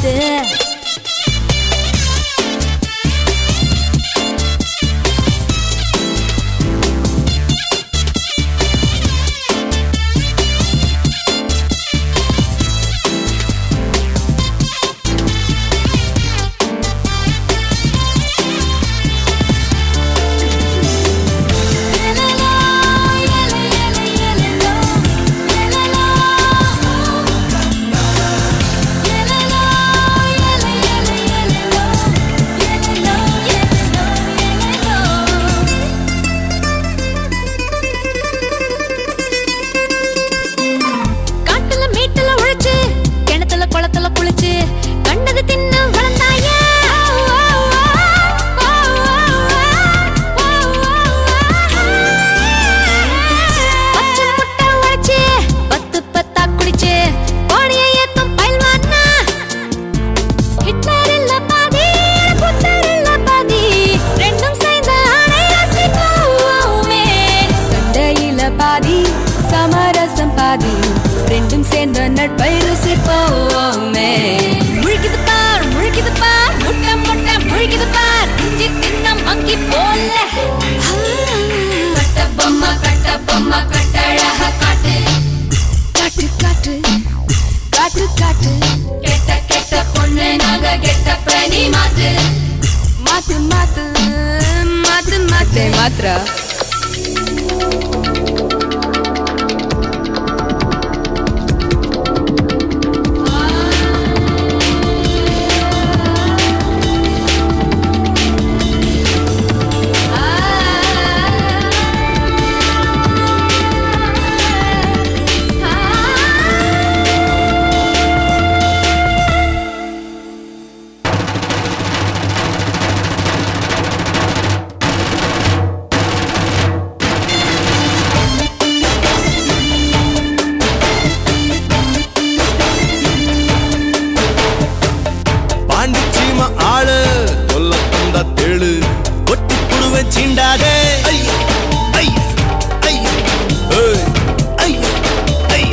போகுது காட்டுல மேட்டுல உழைச்சு கிணத்துல குளத்துல குளிச்சு கண்டது தின்னு வளர்ந்தாயா பச்சை முட்டை உழைச்சு பத்து பத்தா குடிச்சு கோடியை ஏத்தும் பயில்வானா ஹிட்லர் இல்ல பாதி புத்தர் இல்ல பாதி ரெண்டும் சேர்ந்த ஆணை ரசிப்போமே சண்டையில பாதி சமரசம் பாதி ரெண்டும் சேர்ந்த நட்பை ருசிப்போமே முழிக்குது பார் முழிக்குது பார் முட்டை முட்டை முழிக்குது பார் இஞ்சி தின்ன மங்கி போல கட்ட பொம்மை கட்ட பொம்மை கட்டழக காட்டு காட்டு காட்டு காட்டு காட்டு கெட்ட கெட்ட பொண்ணு நாங்க கெட்ட பனி மாத்து மாத்து மாத்து மாத்து மாத்து மாத்ரா பாண்டிச்சீம ஆளு கொல்ல தந்தா தேளு கொட்டி புடுவேன் சீண்டாதே ஐ, ஐ, ஐ, ஏய், ஐ, ஐ.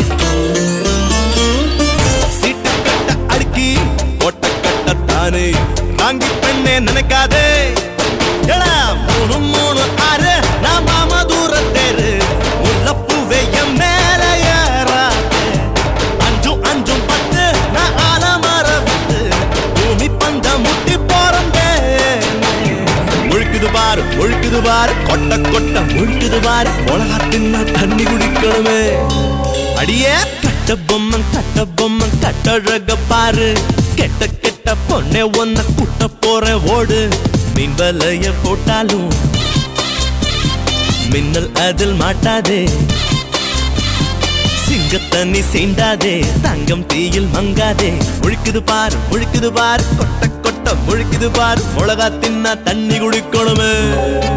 சீட்டு கட்ட அடுக்கி கொட்ட கட்ட தானே வாங்கி பெண்ணே நினைக்காதே எடா, மூணு மூணு ஆறு நான் மாமா தூர தேரு முல்லப்பூவே என் மேல ஏறாதே அஞ்சும் அஞ்சும் பத்து நான் ஆலமர விட்டு பூமி பந்த முட்டி போறந்தே முழுக்குது பாரு முழுக்குது பாரு கொட்ட கொட்ட முழுக்குது பாரு மிளகா தின்னா தண்ணி குடிக்கணுமே அடியே கட்ட பொம்மன் கட்ட பொம்மன் கட்டழக பாரு கெட்ட கெட்ட பொண்ணே ஒன்ன கூட்ட போறேன் ஓடு மீன் வலைய போட்டாலும் மின்னல் அதில் மாட்டாதே சிங்கத்தண்ணி சீண்டாதே தங்கம் தீயில் மங்காதே முழுக்குது பாரு முழுக்குது பாரு கொட்ட கொட்ட முழுக்குது பாரு மிளகா தின்னா தண்ணி குடிக்கணுமே